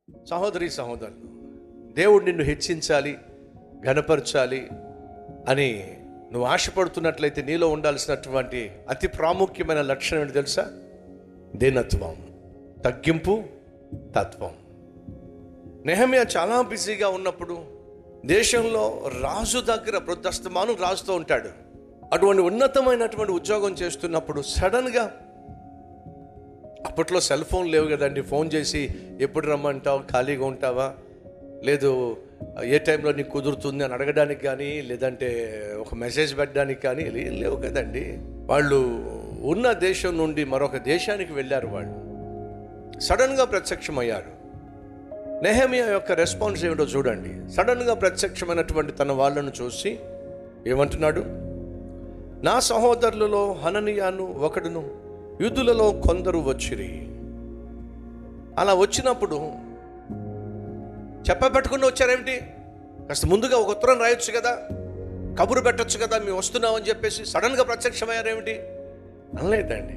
సహోదరి సహోదరులు దేవుడు నిన్ను హెచ్చించాలి ఘనపరచాలి అని నువ్వు ఆశపడుతున్నట్లయితే నీలో ఉండాల్సినటువంటి అతి ప్రాముఖ్యమైన లక్షణం ఏంటి తెలుసా దీనత్వం తగ్గింపు తత్వం నెహమియా చాలా బిజీగా ఉన్నప్పుడు దేశంలో రాజు దగ్గర ప్రొద్దస్తమానం రాజుతో ఉంటాడు అటువంటి ఉన్నతమైనటువంటి ఉద్యోగం చేస్తున్నప్పుడు సడన్గా అప్పట్లో సెల్ ఫోన్ లేవు కదండి ఫోన్ చేసి ఎప్పుడు రమ్మంటావు ఖాళీగా ఉంటావా లేదు ఏ టైంలో నీకు కుదురుతుంది అని అడగడానికి కానీ లేదంటే ఒక మెసేజ్ పెట్టడానికి కానీ లే- లేవు కదండి వాళ్ళు ఉన్న దేశం నుండి మరొక దేశానికి వెళ్ళారు వాళ్ళు సడన్గా ప్రత్యక్షమయ్యారు నెహమియా యొక్క రెస్పాన్స్ ఏమిటో చూడండి సడన్గా ప్రత్యక్షమైనటువంటి తన వాళ్ళను చూసి ఏమంటున్నాడు నా సహోదరులలో హననీయాను ఒకడును యుద్ధులలో కొందరు వచ్చిరి అలా వచ్చినప్పుడు చెప్పబెట్టకుండా వచ్చారేమిటి కాస్త ముందుగా ఒక ఉత్తరం రాయొచ్చు కదా కబురు పెట్టొచ్చు కదా మేము వస్తున్నామని చెప్పేసి సడన్గా ప్రత్యక్షమయ్యారేమిటి అనలేదండి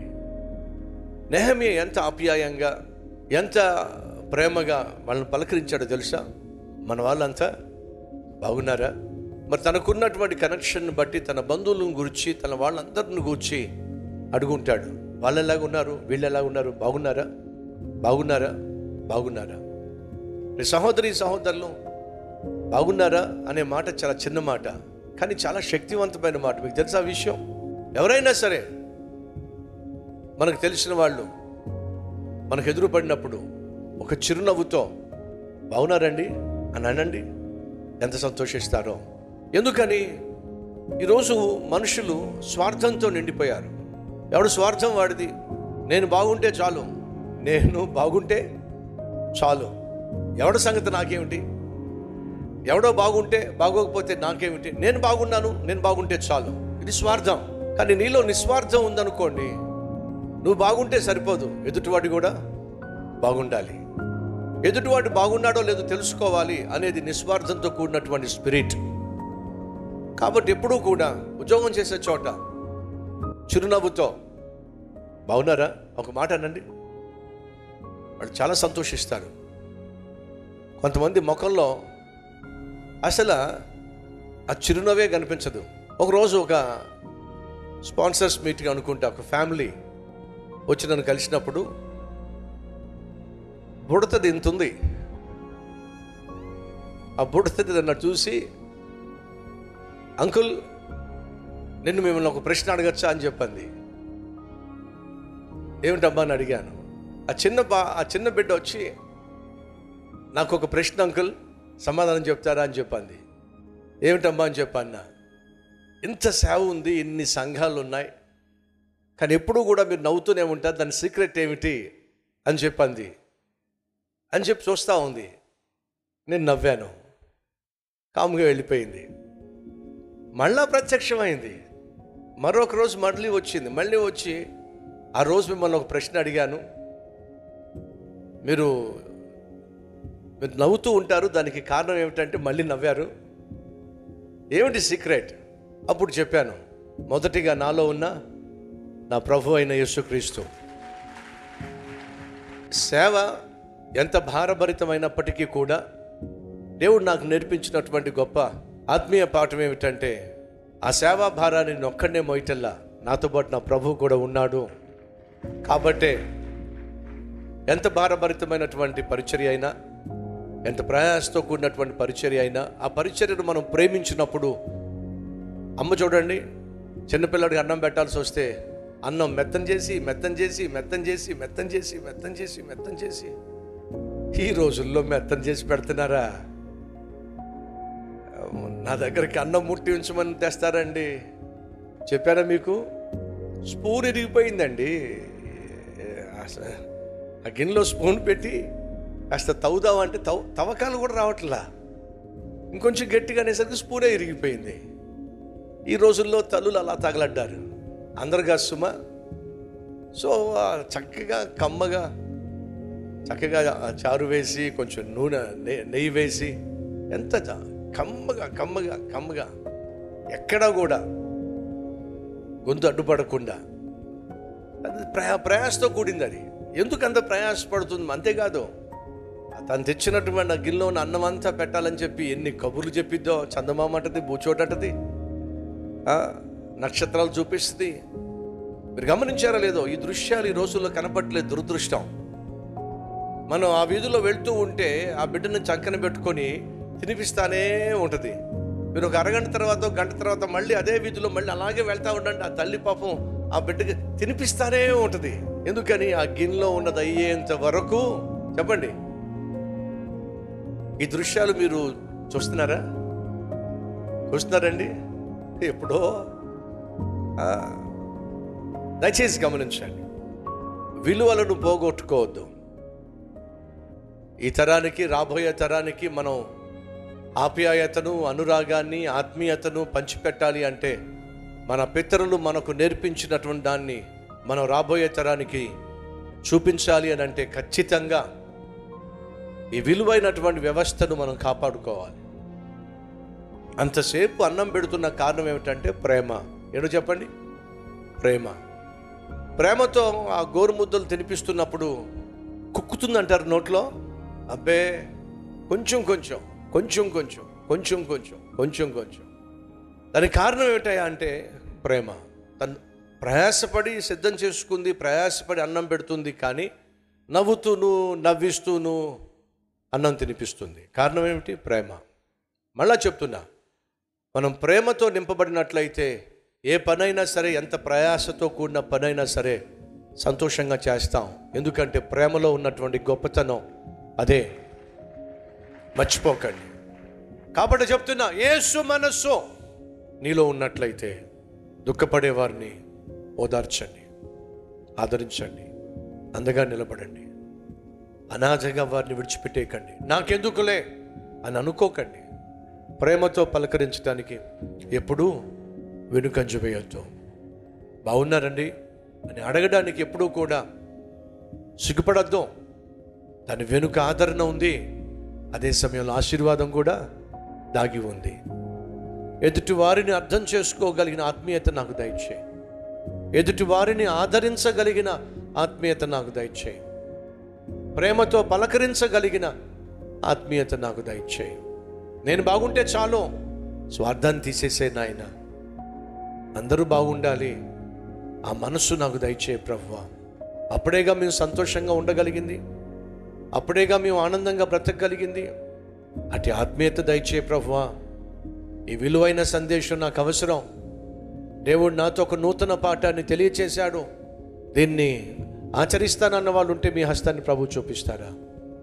నెహమి ఎంత ఆప్యాయంగా ఎంత ప్రేమగా వాళ్ళని పలకరించాడో తెలుసా మన వాళ్ళంతా బాగున్నారా మరి తనకున్నటువంటి కనెక్షన్ బట్టి తన బంధువులను గురించి తన వాళ్ళందరిని గురించి అడుగుంటాడు వాళ్ళు ఎలాగ ఉన్నారు వీళ్ళు ఎలాగ ఉన్నారు బాగున్నారా బాగున్నారా బాగున్నారా మీ సహోదరి సహోదరులు బాగున్నారా అనే మాట చాలా చిన్న మాట కానీ చాలా శక్తివంతమైన మాట మీకు తెలుసా ఆ విషయం ఎవరైనా సరే మనకు తెలిసిన వాళ్ళు మనకు ఎదురుపడినప్పుడు ఒక చిరునవ్వుతో బాగున్నారండి అని అనండి ఎంత సంతోషిస్తారో ఎందుకని ఈరోజు మనుషులు స్వార్థంతో నిండిపోయారు ఎవడు స్వార్థం వాడిది నేను బాగుంటే చాలు నేను బాగుంటే చాలు ఎవడ సంగతి నాకేమిటి ఎవడో బాగుంటే బాగోకపోతే నాకేమిటి నేను బాగున్నాను నేను బాగుంటే చాలు ఇది స్వార్థం కానీ నీలో నిస్వార్థం ఉందనుకోండి నువ్వు బాగుంటే సరిపోదు ఎదుటివాడి కూడా బాగుండాలి ఎదుటివాడు బాగున్నాడో లేదో తెలుసుకోవాలి అనేది నిస్వార్థంతో కూడినటువంటి స్పిరిట్ కాబట్టి ఎప్పుడూ కూడా ఉద్యోగం చేసే చోట చిరునవ్వుతో బాగున్నారా ఒక మాట అనండి వాళ్ళు చాలా సంతోషిస్తారు కొంతమంది ముఖంలో అసలు ఆ చిరునవ్వే కనిపించదు ఒకరోజు ఒక స్పాన్సర్స్ మీటింగ్ అనుకుంటా ఒక ఫ్యామిలీ వచ్చి నన్ను కలిసినప్పుడు బుడతది ఇంత ఉంది ఆ బుడతది నన్ను చూసి అంకుల్ నిన్ను మిమ్మల్ని ఒక ప్రశ్న అడగచ్చా అని చెప్పింది ఏమిటబ్బా అని అడిగాను ఆ చిన్న బా ఆ చిన్న బిడ్డ వచ్చి నాకు ఒక ప్రశ్న అంకుల్ సమాధానం చెప్తారా అని చెప్పింది ఏమిటమ్మా అని చెప్పన్నా ఇంత సేవ ఉంది ఇన్ని సంఘాలు ఉన్నాయి కానీ ఎప్పుడూ కూడా మీరు నవ్వుతూనే ఉంటారు దాని సీక్రెట్ ఏమిటి అని చెప్పింది అని చెప్పి చూస్తూ ఉంది నేను నవ్వాను కాముగా వెళ్ళిపోయింది మళ్ళా ప్రత్యక్షమైంది మరొక రోజు మళ్ళీ వచ్చింది మళ్ళీ వచ్చి ఆ రోజు మిమ్మల్ని ఒక ప్రశ్న అడిగాను మీరు మీరు నవ్వుతూ ఉంటారు దానికి కారణం ఏమిటంటే మళ్ళీ నవ్వారు ఏమిటి సీక్రెట్ అప్పుడు చెప్పాను మొదటిగా నాలో ఉన్న నా ప్రభు అయిన యేసుక్రీస్తు సేవ ఎంత భారభరితమైనప్పటికీ కూడా దేవుడు నాకు నేర్పించినటువంటి గొప్ప ఆత్మీయ పాఠం ఏమిటంటే ఆ సేవా భారాన్ని నేను ఒక్కడనే మోయటల్లా నాతో పాటు నా ప్రభు కూడా ఉన్నాడు కాబట్టే ఎంత భారభరితమైనటువంటి పరిచర్య అయినా ఎంత ప్రయాసతో కూడినటువంటి పరిచర్య అయినా ఆ పరిచర్యను మనం ప్రేమించినప్పుడు అమ్మ చూడండి చిన్నపిల్లడికి అన్నం పెట్టాల్సి వస్తే అన్నం మెత్తం చేసి మెత్తం చేసి మెత్తం చేసి మెత్తం చేసి మెత్తం చేసి మెత్తం చేసి ఈ రోజుల్లో మెత్తం చేసి పెడుతున్నారా నా దగ్గరికి అన్నం ముట్టి ఉంచమని తెస్తారండి చెప్పారా మీకు స్పూన్ ఇరిగిపోయిందండి అస- ఆ గిన్నెలో స్పూన్ పెట్టి కాస్త తవ్వుదామంటే తవ్ తవ్వకాలు కూడా రావట్లా ఇంకొంచెం గట్టిగా అనేసరికి స్పూనే ఇరిగిపోయింది ఈ రోజుల్లో తల్లులు అలా తగలడ్డారు అందరుగా సుమ సో ఆ చక్కగా కమ్మగా చక్కగా ఆ చారు వేసి కొంచెం నూనె నె- నెయ్యి వేసి ఎంత చ- కమ్మగా కమ్మగా కమ్మగా ఎక్కడా కూడా గొంతు అడ్డుపడకుండా అది ప్రయా ప్రయాసతో కూడింది అది ఎందుకు అంత ప్రయాసపడుతుంది అంతేకాదు ఆ తను తెచ్చినటువంటి ఆ గిన్నెలో ఉన్న అన్నం అంతా పెట్టాలని చెప్పి ఎన్ని కబుర్లు చెప్పిద్దో చందమామ అంటది బూచోటంటది ఆ, నక్షత్రాలు చూపిస్తుంది మీరు గమనించారా లేదో ఈ దృశ్యాలు ఈ రోజుల్లో కనపట్లేదు దురదృష్టం మనం ఆ వీధిలో వెళ్తూ ఉంటే ఆ బిడ్డను చంకన పెట్టుకొని తినిపిస్తానే ఉంటుంది మీరు ఒక అరగంట తర్వాత ఒక గంట తర్వాత మళ్ళీ అదే వీధిలో మళ్ళీ అలాగే వెళ్తా ఉండండి ఆ తల్లి పాపం ఆ బిడ్డకి తినిపిస్తానే ఉంటుంది ఎందుకని ఆ గిన్నెలో ఉన్నది అయ్యేంత వరకు చెప్పండి ఈ దృశ్యాలు మీరు చూస్తున్నారా చూస్తున్నారండి ఎప్పుడో ఆ, దయచేసి గమనించండి విలువలను పోగొట్టుకోవద్దు ఈ తరానికి రాబోయే తరానికి మనం ఆప్యాయతను అనురాగాన్ని ఆత్మీయతను పంచిపెట్టాలి అంటే మన పితరులు మనకు నేర్పించినటువంటి దాన్ని మనం రాబోయే తరానికి చూపించాలి అని అంటే ఖచ్చితంగా ఈ విలువైనటువంటి వ్యవస్థను మనం కాపాడుకోవాలి అంతసేపు అన్నం పెడుతున్న కారణం ఏమిటంటే ప్రేమ ఏడు చెప్పండి ప్రేమ ప్రేమతో ఆ గోరుముద్దలు తినిపిస్తున్నప్పుడు కుక్కుతుందంటారు నోట్లో అబ్బే కొంచెం కొంచెం కొంచెం కొంచెం కొంచెం కొంచెం కొంచెం కొంచెం దానికి కారణం ఏమిటయా అంటే ప్రేమ తను ప్రయాసపడి సిద్ధం చేసుకుంది ప్రయాసపడి అన్నం పెడుతుంది కానీ నవ్వుతూను నవ్విస్తూను అన్నం తినిపిస్తుంది కారణం ఏమిటి ప్రేమ మళ్ళా చెప్తున్నా మనం ప్రేమతో నింపబడినట్లయితే ఏ పనైనా సరే ఎంత ప్రయాసతో కూడిన పనైనా సరే సంతోషంగా చేస్తాం ఎందుకంటే ప్రేమలో ఉన్నటువంటి గొప్పతనం అదే మర్చిపోకండి కాబట్టి చెప్తున్నా యేసు మనస్సు నీలో ఉన్నట్లయితే దుఃఖపడే వారిని ఓదార్చండి ఆదరించండి అందగా నిలబడండి అనాథగా వారిని విడిచిపెట్టేయకండి నాకెందుకులే అని అనుకోకండి ప్రేమతో పలకరించడానికి ఎప్పుడూ వెనుకంజ వేయొద్దు బాగున్నారండి అని అడగడానికి ఎప్పుడూ కూడా సిగ్గుపడద్దు దాని వెనుక ఆదరణ ఉంది అదే సమయంలో ఆశీర్వాదం కూడా దాగి ఉంది ఎదుటి వారిని అర్థం చేసుకోగలిగిన ఆత్మీయత నాకు దయచే ఎదుటి వారిని ఆదరించగలిగిన ఆత్మీయత నాకు దయచే ప్రేమతో పలకరించగలిగిన ఆత్మీయత నాకు దయచేయి నేను బాగుంటే చాలు స్వార్థాన్ని తీసేసే నాయన అందరూ బాగుండాలి ఆ మనస్సు నాకు దయచేయి ప్రభువ అప్పుడేగా మేము సంతోషంగా ఉండగలిగింది అప్పుడేగా మేము ఆనందంగా బ్రతకగలిగింది అటు ఆత్మీయత దయచేయి ప్రభువ ఈ విలువైన సందేశం నాకు అవసరం దేవుడు నాతో ఒక నూతన పాఠాన్ని తెలియచేశాడు దీన్ని ఆచరిస్తానన్న వాళ్ళు ఉంటే మీ హస్తాన్ని ప్రభు చూపిస్తారా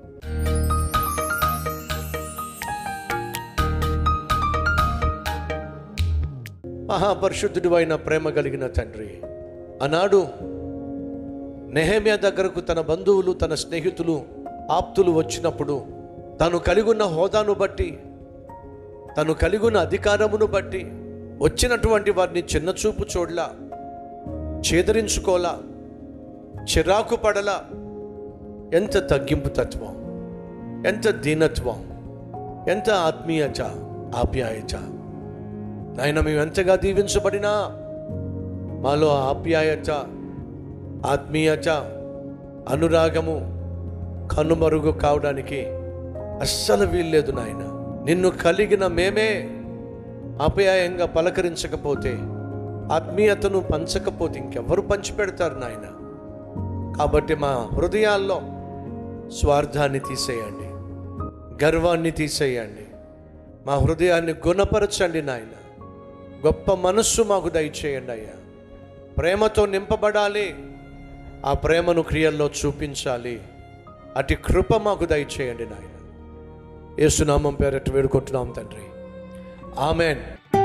మహాపరిశుద్ధుడు అయిన ప్రేమ కలిగిన తండ్రి ఆనాడు నెహమ్యా దగ్గరకు తన బంధువులు తన స్నేహితులు ఆప్తులు వచ్చినప్పుడు తను కలిగున్న హోదాను బట్టి తను కలిగున్న అధికారమును బట్టి వచ్చినటువంటి వారిని చిన్నచూపు చూడలా చేదరించుకోలా చిరాకు పడలా ఎంత తగ్గింపు తత్వం ఎంత దీనత్వం ఎంత ఆత్మీయత ఆప్యాయత నాయన మేము ఎంతగా దీవించబడినా మాలో ఆప్యాయత ఆత్మీయత అనురాగము కనుమరుగు కావడానికి అస్సలు వీల్లేదు నాయన నిన్ను కలిగిన మేమే ఆప్యాయంగా పలకరించకపోతే ఆత్మీయతను పంచకపోతే ఇంకెవరు పంచిపెడతారు నాయన కాబట్టి మా హృదయాల్లో స్వార్థాన్ని తీసేయండి గర్వాన్ని తీసేయండి మా హృదయాన్ని గుణపరచండి నాయన గొప్ప మనస్సు మాకు దయచేయండి అయ్యా ప్రేమతో నింపబడాలి ఆ ప్రేమను క్రియల్లో చూపించాలి అటు కృప మాకు దయచేయండి నాయన యేసునామం పేరట్టు వేడుకుంటున్నాం తండ్రి ఆమెన్